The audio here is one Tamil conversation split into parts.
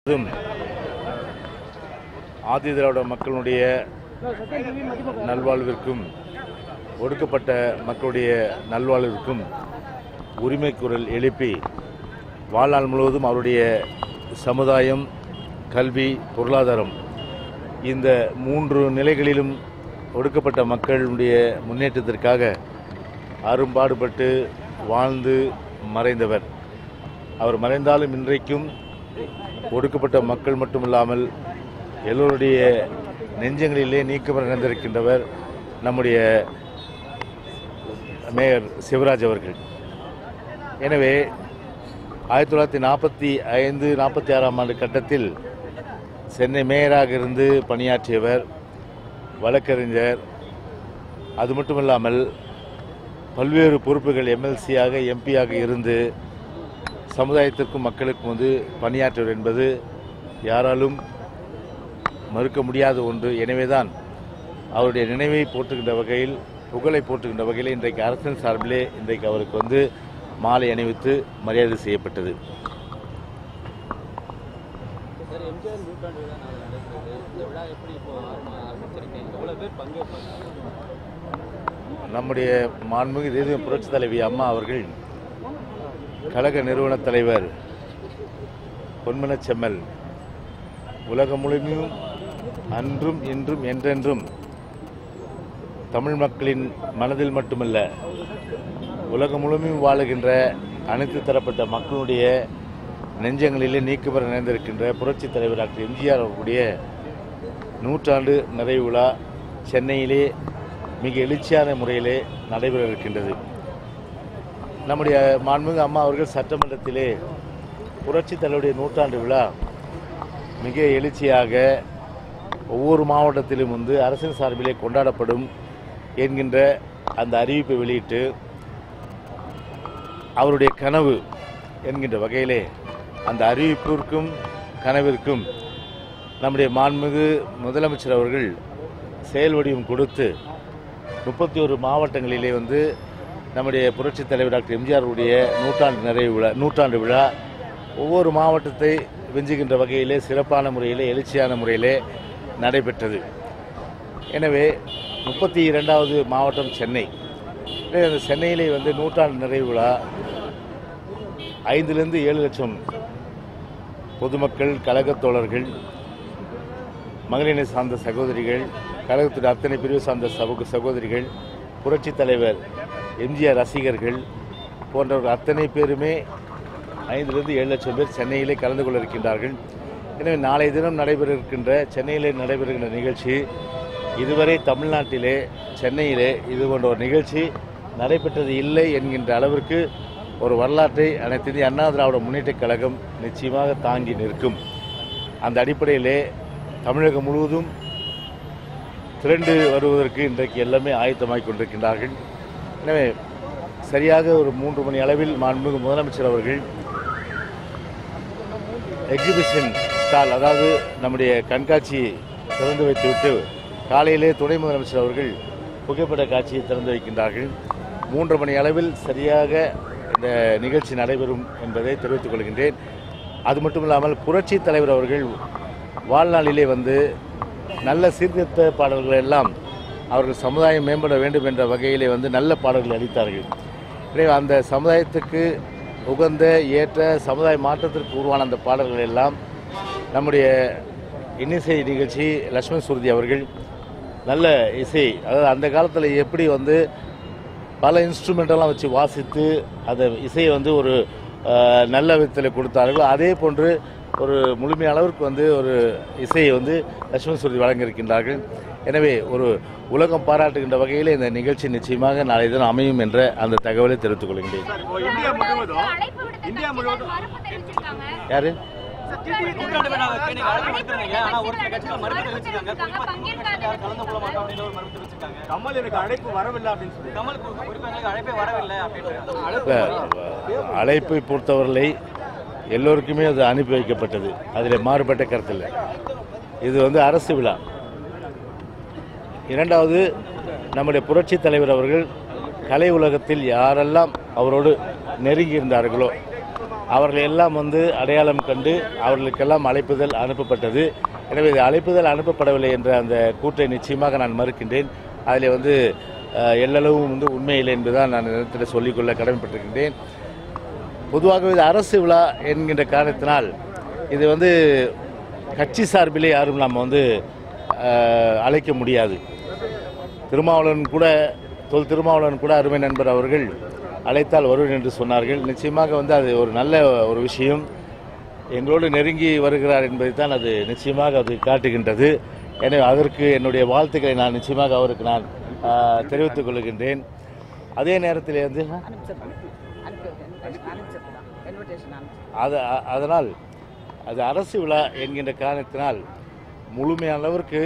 இதும் ஆதி திராவிட மக்களுடைய நல்வாழ்விற்கும் ஒடுக்கப்பட்ட மக்களுடைய நல்வாழ்விற்கும் உரிமை குரல் எழுப்பி வாழ்நாள் முழுவதும் அவருடைய சமுதாயம் கல்வி பொருளாதாரம் இந்த மூன்று நிலைகளிலும் ஒடுக்கப்பட்ட மக்களுடைய முன்னேற்றத்திற்காக அரும்பாடுபட்டு வாழ்ந்து மறைந்தவர் அவர் மறைந்தாலும் இன்றைக்கும் ஒடுக்கப்பட்ட மக்கள் மட்டுமில்லாமல் எல்லோருடைய நெஞ்சங்களிலே நீக்கமர நிறைந்திருக்கின்றவர் நம்முடைய மேயர் சிவராஜ் அவர்கள் எனவே ஆயிரத்தி தொள்ளாயிரத்தி நாற்பத்தி ஐந்து நாற்பத்தி ஆறாம் ஆண்டு கட்டத்தில் சென்னை மேயராக இருந்து பணியாற்றியவர் வழக்கறிஞர் அது மட்டுமில்லாமல் பல்வேறு பொறுப்புகள் எம்எல்சியாக எம்பியாக இருந்து சமுதாயத்திற்கும் மக்களுக்கும் வந்து பணியாற்றவர் என்பது யாராலும் மறுக்க முடியாத ஒன்று எனவேதான் அவருடைய நினைவை போற்றுகின்ற வகையில் புகழை போற்றுகின்ற வகையில் இன்றைக்கு அரசின் சார்பிலே இன்றைக்கு அவருக்கு வந்து மாலை அணிவித்து மரியாதை செய்யப்பட்டது சார் எம்ஜிஆர் நூற்றாண்டு விழா நாளை நடக்கிறது இந்த விழா எப்படி இப்போ ஆரம்ப- ஆரம்பிச்சிருக்கீங்க எவ்வளோ பேர் பங்கேற்பாங்க நம்முடைய மாண்புமிகு தேசிய புரட்சி தலைவி அம்மா அவர்கள் கழக நிறுவன தலைவர் பொன்மனச் செம்மல் உலகம் முழுமையும் அன்றும் இன்றும் என்றென்றும் தமிழ் மக்களின் மனதில் மட்டுமல்ல உலகம் முழுமையும் வாழுகின்ற அனைத்து தரப்பட்ட மக்களுடைய நெஞ்சங்களிலே நீக்குபெற நிறைந்திருக்கின்ற புரட்சித் தலைவர் டாக்டர் எம்ஜிஆர் அவர்களுடைய நூற்றாண்டு நிறைவு விழா சென்னையிலே மிக எழுச்சியான முறையிலே நடைபெற இருக்கின்றது நம்முடைய மாண்புமிகு அம்மா அவர்கள் சட்டமன்றத்திலே புரட்சித் தலைவருடைய நூற்றாண்டு விழா மிக எழுச்சியாக ஒவ்வொரு மாவட்டத்திலும் வந்து அரசின் சார்பிலே கொண்டாடப்படும் என்கின்ற அந்த அறிவிப்பை வெளியிட்டு அவருடைய கனவு என்கின்ற வகையிலே அந்த அறிவிப்பிற்கும் கனவிற்கும் நம்முடைய மாண்புமிகு முதலமைச்சர் அவர்கள் செயல் வடிவம் கொடுத்து முப்பத்தி ஒரு மாவட்டங்களிலே வந்து நம்முடைய புரட்சித் தலைவர் டாக்டர் எம்ஜிஆருடைய நூற்றாண்டு நிறைவு விழா நூற்றாண்டு விழா ஒவ்வொரு மாவட்டத்தை விஞ்சுகின்ற வகையிலே சிறப்பான முறையிலே எழுச்சியான முறையிலே நடைபெற்றது எனவே முப்பத்தி இரண்டாவது மாவட்டம் சென்னை எனவே அந்த சென்னையிலே வந்து நூற்றாண்டு நிறைவு விழா ஐந்திலிருந்து ஏழு லட்சம் பொதுமக்கள் கழகத் தோழர்கள் மகளிரை சார்ந்த சகோதரிகள் கழகத்துடைய அத்தனை பிரிவு சார்ந்த சகோ சகோதரிகள் புரட்சித் தலைவர் எம்ஜிஆர் ரசிகர்கள் போன்றவர்கள் அத்தனை பேருமே ஐந்திலிருந்து ஏழு லட்சம் பேர் சென்னையிலே கலந்து கொள்ள இருக்கின்றார்கள் எனவே நாளைய தினம் நடைபெற இருக்கின்ற சென்னையிலே நடைபெறுகின்ற நிகழ்ச்சி இதுவரை தமிழ்நாட்டிலே சென்னையிலே இது போன்ற ஒரு நிகழ்ச்சி நடைபெற்றது இல்லை என்கின்ற அளவிற்கு ஒரு வரலாற்றை அனைத்து இந்திய அண்ணா திராவிட முன்னேற்றக் கழகம் நிச்சயமாக தாங்கி நிற்கும் அந்த அடிப்படையிலே தமிழகம் முழுவதும் திரண்டு வருவதற்கு இன்றைக்கு எல்லாமே ஆயத்தமாகிக் கொண்டிருக்கின்றார்கள் எனவே சரியாக ஒரு மூன்று மணி அளவில் மாண்புமிகு முதலமைச்சர் அவர்கள் எக்ஸிபிஷன் ஸ்டால் அதாவது நம்முடைய கண்காட்சி திறந்து வைத்துவிட்டு காலையிலே துணை முதலமைச்சர் அவர்கள் புகைப்பட காட்சியை திறந்து வைக்கின்றார்கள் மூன்று மணி அளவில் சரியாக இந்த நிகழ்ச்சி நடைபெறும் என்பதை தெரிவித்துக் கொள்கின்றேன் அது மட்டும் இல்லாமல் புரட்சி தலைவர் அவர்கள் வாழ்நாளிலே வந்து நல்ல சீர்திருத்த பாடல்கள் எல்லாம் அவர்கள் சமுதாயம் மேம்பட வேண்டும் என்ற வகையிலே வந்து நல்ல பாடல்கள் அளித்தார்கள் எனவே அந்த சமுதாயத்துக்கு உகந்த ஏற்ற சமுதாய மாற்றத்திற்கு உருவான அந்த பாடல்கள் எல்லாம் நம்முடைய இன்னிசை நிகழ்ச்சி லட்சுமண் சுருதி அவர்கள் நல்ல இசை அதாவது அந்த காலத்தில் எப்படி வந்து பல இன்ஸ்ட்ருமெண்டெல்லாம் வச்சு வாசித்து அந்த இசையை வந்து ஒரு அஹ், நல்ல விதத்தில் கொடுத்தார்கள் அதே போன்று ஒரு முழுமையான அளவிற்கு வந்து ஒரு இசையை வந்து லட்சுமண் சுருதி வழங்கியிருக்கின்றார்கள் எனவே ஒரு உலகம் பாராட்டுகின்ற வகையில் இந்த நிகழ்ச்சி நிச்சயமாக நாளை தினம் அமையும் என்ற அந்த தகவலை தெரிவித்துக் கொள்கின்றேன் இப்போ இந்தியா முழுவதும் அழைப்பு விடுத்த இந்தியா முழுவதும் மறுப்பு தெரிவிச்சிருக்காங்க யாரு நூற்றாண்டு விழாவுக்கு நீங்க அழைப்பு விடுத்துருந்தீங்க ஆனா ஒரு சில கட்சிகள் மறுப்பு தெரிவிச்சிருக்காங்க குறிப்பா திமுக கட்சிகள் யாரும் கலந்து கொள்ள மாட்டோம் அப்படின்னு ஒரு மறுப்பு தெரிவிச்சிருக்காங்க கமல் எனக்கு அழைப்பு வரவில்லை அப்படின்னு சொல்லி கமல் கு- குறிப்பா எங்களுக்கு அழைப்பே வரவில்லை அப்படின்னு இல்ல, அழைப்பை பொறுத்தவரை எல்லோருக்குமே அது அனுப்பி வைக்கப்பட்டது அதில் மாறுபட்ட கருத்தில்லை இது வந்து அரசு விழா இரண்டாவது நம்முடைய புரட்சி தலைவர் அவர்கள் கலை உலகத்தில் யாரெல்லாம் அவரோடு நெருங்கி இருந்தார்களோ அவர்கள் எல்லாம் வந்து அடையாளம் கண்டு அவர்களுக்கெல்லாம் அழைப்புதல் அனுப்பப்பட்டது எனவே இது அழைப்புதல் அனுப்பப்படவில்லை என்ற அந்த கூற்றை நிச்சயமாக நான் மறுக்கின்றேன் அதில் வந்து அஹ், எல்லளவும் வந்து உண்மையில்லை என்பதுதான் நான் நேரத்தில் சொல்லிக்கொள்ள கடமைப்பட்டிருக்கின்றேன் பொதுவாகவே இது அரசு விழா என்கின்ற காரணத்தினால் இது வந்து கட்சி சார்பிலே யாரும் நாம் வந்து அஹ், அழைக்க முடியாது திருமாவளவன் கூட தொல் திருமாவளவன் கூட அருமை நண்பர் அவர்கள் அழைத்தால் வருவேன் என்று சொன்னார்கள் நிச்சயமாக வந்து அது ஒரு நல்ல ஒரு விஷயம் எங்களோடு நெருங்கி வருகிறார் என்பதைத்தான் அது நிச்சயமாக அது காட்டுகின்றது எனவே அதற்கு என்னுடைய வாழ்த்துக்களை நான் நிச்சயமாக அவருக்கு நான் ஆஹ், தெரிவித்துக் கொள்கின்றேன் அதே நேரத்தில் வந்து அது அ- அதனால் அது அரசு விழா என்கின்ற காரணத்தினால் முழுமையான அளவிற்கு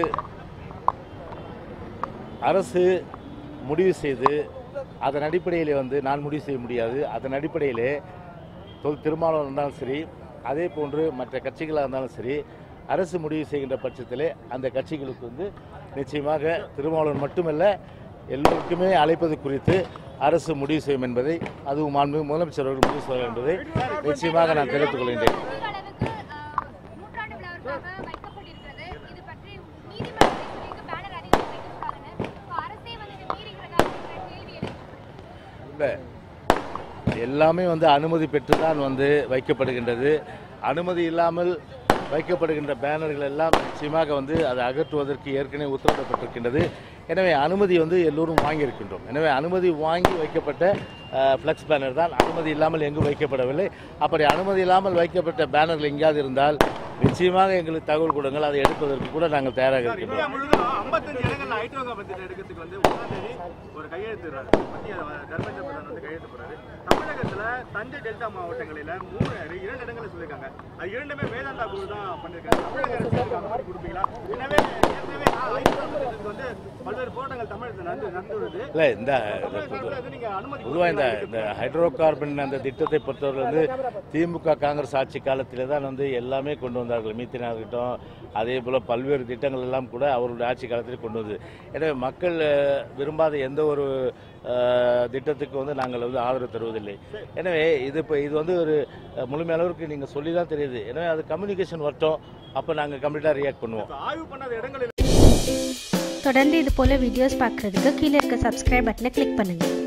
அரசு முடிவு செய்து அதன் அடிப்படையில் வந்து நான் முடிவு செய்ய முடியாது அதன் அடிப்படையிலே தொல் திருமாவளவன் இருந்தாலும் சரி அதே போன்று மற்ற கட்சிகளாக இருந்தாலும் சரி அரசு முடிவு செய்கின்ற பட்சத்திலே அந்த கட்சிகளுக்கு வந்து நிச்சயமாக திருமாவளவன் மட்டுமல்ல எல்லோருக்குமே அழைப்பது குறித்து அரசு முடிவு செய்யும் என்பதை அதுவும் மாண்பு முதலமைச்சர் அவர்கள் முடிவு செய்வார் என்பதை நிச்சயமாக நான் தெரிவித்துக் கொள்கின்றேன் அதிக அளவுக்கு அஹ், நூற்றாண்டு விழாவிற்காக வைக்கப்பட்டிருக்கிறது இது பற்றி நீதிமன்றத்தில் பேனர் அதிகம் வைக்கக்கூடாதுன்னு இப்போ அரசே வந்து இதை மீறுகிறதா அப்படிங்கிற கேள்வி எழுப்பப்படுது இல்லை எல்லாமே வந்து அனுமதி பெற்று தான் வந்து வைக்கப்படுகின்றது அனுமதி இல்லாமல் வைக்கப்படுகின்ற பேனர்கள் எல்லாம் நிச்சயமாக வந்து அதை அகற்றுவதற்கு ஏற்கனவே உத்தரவிடப்பட்டிருக்கின்றது எனவே அனுமதி வந்து எல்லோரும் வாங்கியிருக்கின்றோம் எனவே அனுமதி வாங்கி வைக்கப்பட்ட ஃப்ளெக்ஸ் பேனர் தான் அனுமதி இல்லாமல் எங்கும் வைக்கப்படவில்லை அப்படி அனுமதி இல்லாமல் வைக்கப்பட்ட பேனர்கள் எங்கேயாவது இருந்தால் நிச்சயமாக எங்களுக்கு தகவல் கொடுங்கள் அதை எடுப்பதற்கு கூட நாங்கள் தயாராக சார், இருக்கின்றோம் இந்தியா முழுவதும் 55 இடங்கள்ல ஹைட்ரோ பட்ஜெட் எடுக்கிறதுக்கு வந்து ஒன்றாம் தேதி ஒரு கையெழுத்துறாரு மத்திய தர்மேந்திர பிரதான் வந்து கையெழுத்து போறாரு தமிழகத்துல தஞ்சை டெல்டா மாவட்டங்களில மூணு இரண்டு இடங்களை சொல்லியிருக்காங்க அது இரண்டுமே வேதாந்தா குழு தான் பண்ணிருக்காங்க தமிழக அரசு அதுக்கு அனுமதி கொடுப்பீங்களா எனவே ஏற்கனவே ஹைட்ரோ பட்ஜெட்டுக்கு வந்து பல்வேறு போராட்டங்கள் தமிழகத்தில் நடந்து நடந்து வருது இல்லை இந்த தமிழக சார்பில் எதுவும் நீங்க அனுமதி பொதுவாக இந்த கொடுப்பீங்களா? இந்த ஹைட்ரோ கார்பன் அந்த திட்டத்தை பொறுத்தவரை வந்து திமுக காங்கிரஸ் ஆட்சி காலத்தில் தான் வந்து எல்லாமே கொண்டு வந்தார்கள் மீத்தினா இருக்கட்டும் அதே போல் பல்வேறு திட்டங்கள் எல்லாம் கூட அவருடைய ஆட்சி காலத்தில் கொண்டு வந்தது எனவே மக்கள் அஹ், விரும்பாத எந்த ஒரு அஹ், திட்டத்துக்கு வந்து நாங்கள் வந்து ஆதரவு தருவதில்லை எனவே இது இப்போ இது வந்து ஒரு அஹ், முழுமை அளவிற்கு நீங்கள் சொல்லி தான் தெரியுது எனவே அது கம்யூனிகேஷன் வரட்டும் அப்போ நாங்கள் கம்ப்ளீட்டாக ரியாக்ட் பண்ணுவோம் இப்ப ஆய்வு பண்ணாத இடங்களில் தொடர்ந்து இது போல வீடியோஸ் பார்க்குறதுக்கு கீழே இருக்க சப்ஸ்கிரைப் பட்டனை கிளிக் பண்ணுங்கள்